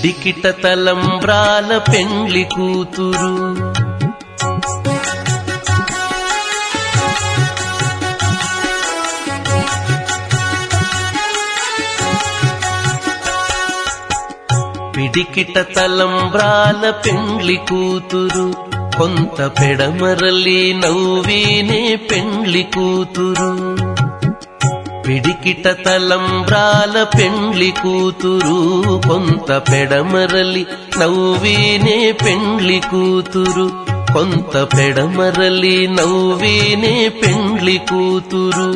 పిడికిట తలంబ్రాల పెండ్లి కూతురు పిడికిట తలంబ్రాల పెండ్లి కూతురు కొంత పెడమరలి నవ్వీనే పెండ్లి కూతురు పిడికిట తలంబ్రాల పెండ్లి కూతురు కొంత పెడమరలి నవ్వీనే పెండ్లి కూతురు కొంత పెడమరలి నవ్వీనే పెండ్లి కూతురు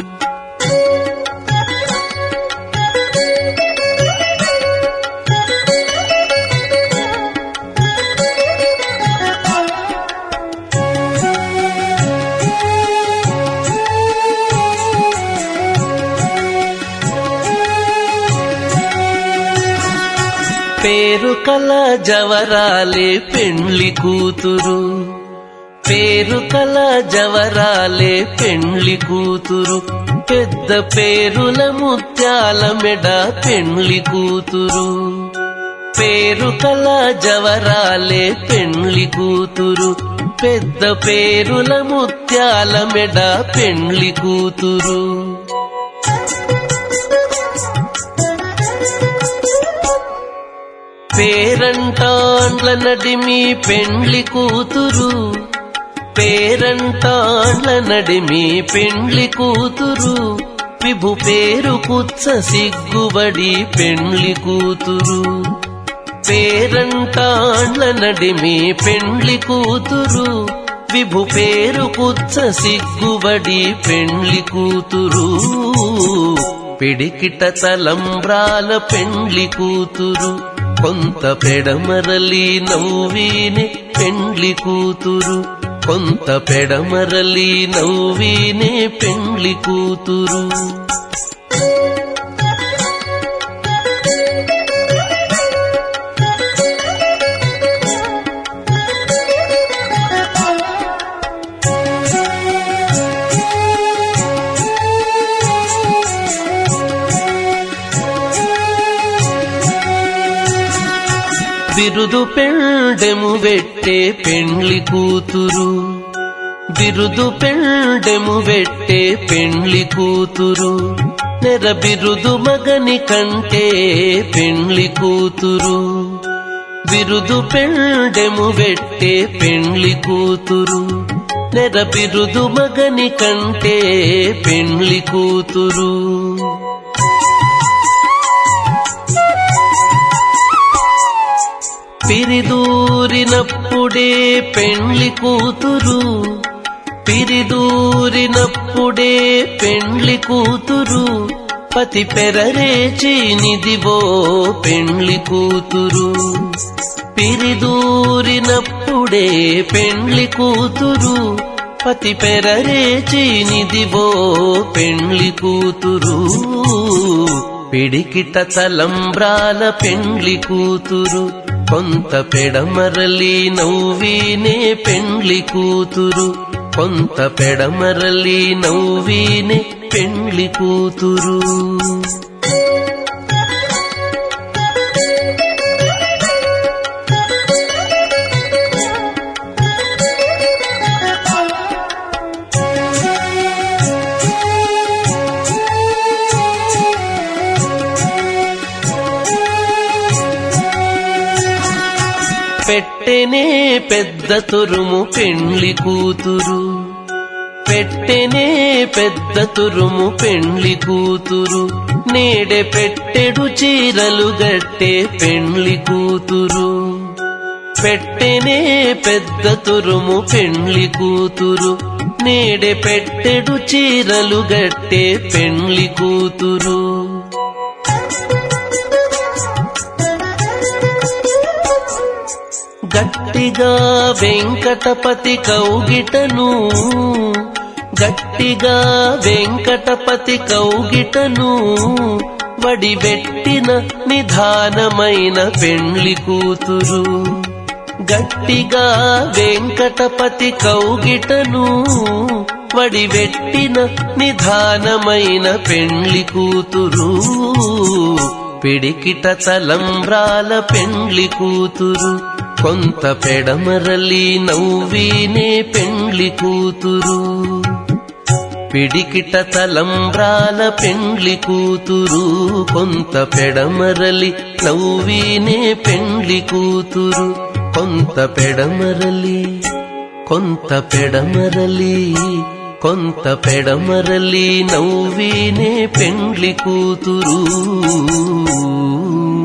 పేరు కల జవరాలే పెండ్లి కూతురు పేరు కల జవరాలే పెండ్లి కూతురు పెద్ద పేరుల ముత్యాల మెడ పెండ్లి కూతురు పేరు కల జవరాలే పెండ్లి కూతురు పెద్ద పేరుల ముత్యాల మెడ పెండ్లి కూతురు పేరంటాండ్ల నడిమి పెండ్లి కూతురు పేరంటాండ్ల నడిమి పెండ్లి కూతురు విభు పేరు కుత్స సిగ్గుబడి పెండ్లి కూతురు పేరంటాండ్ల నడిమి పెండ్లి కూతురు విభు పేరు కుత్స సిగ్గుబడి పెండ్లి కూతురు పిడికిట తలంబ్రాల పెండ్లి కూతురు కొంత పెడమరలి నవ్వీనే పెండ్లి కూతురు కొంత పెడమరలి నవ్వీనే పెండ్లి కూతురు బిరుదు పెండెము వెట్టే పెండ్లి కూతురు బిరుదు పెండెము వెట్టే పెండ్లి కూతురు నెర బిరుదు మగని కంటే పెండ్లి కూతురు బిరుదు పెండెము వెట్టే పెండ్లి కూతురు నెర బిరుదు మగని కంటే పెండ్లి కూతురు పిరిదూరినప్పుడే పెండ్లి కూతురు పిరిదూరినప్పుడే పెండ్లి కూతురు పతి పెరరేచి నిదివో పెండ్లి కూతురు పిరిదూరినప్పుడే పెండ్లి కూతురు పతి పెరరేచి నిదివో పెండ్లి కూతురు పిడికిట తలంబ్రాల పెండ్లి కూతురు కొంత పెడమరలి నవ్వీనే పెండ్లి కూతురు కొంత పెడమరలి నవ్వీనే పెండ్లి కూతురు పెట్టెనే పెద్ద తురుము పెండ్లి కూతురు పెట్టెనే పెద్ద తురుము పెండ్లి కూతురు నేడె పెట్టెడు చీరలు గట్టే పెండ్లి కూతురు పెట్టెనే పెద్ద తురుము పెండ్లి కూతురు నేడె పెట్టెడు చీరలు గట్టే పెండ్లి కూతురు గట్టిగా వెంకటపతి కౌగిటను గట్టిగా వెంకటపతి కౌగిటను వడివెట్టిన నిధానమైన పెండ్లి కూతురు గట్టిగా వెంకటపతి కౌగిటను వడివెట్టిన నిధానమైన పెండ్లి కూతురు పిడికిట తలంబ్రాల పెండ్లి కూతురు కొంత పెడమరలి నవ్వీనే పెండ్లి కూతురు పిడికిట తలంబ్రాల పెండ్లి కూతురు కొంత పెడమరలి నవ్వీనే పెండ్లి కూతురు కొంత పెడమరలి కొంత పెడమరలి కొంత పెడమరలి నవ్వీనే పెండ్లి కూతురు